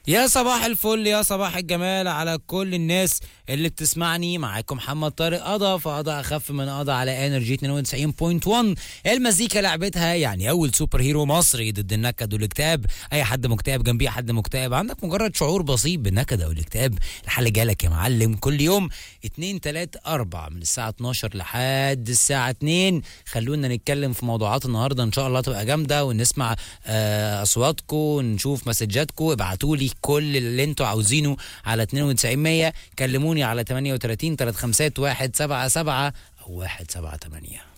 يا صباح الفل يا صباح الجمال على كل الناس اللي بتسمعني معاكم محمد طارق قضا فقضا اخف من قضا على انرجي 92.1 المزيكا لعبتها يعني اول سوبر هيرو مصري ضد النكد والاكتئاب اي حد مكتئب جنبيه حد مكتئب عندك مجرد شعور بسيط بالنكد او الاكتئاب الحل جالك يا معلم كل يوم 2 3 4 من الساعه 12 لحد الساعه 2 خلونا نتكلم في موضوعات النهارده ان شاء الله تبقى جامده ونسمع آه، اصواتكم نشوف مسجاتكم ابعتوا لي كل اللي انتوا عاوزينه على 92 100 كلموني على 38 351 77 او 178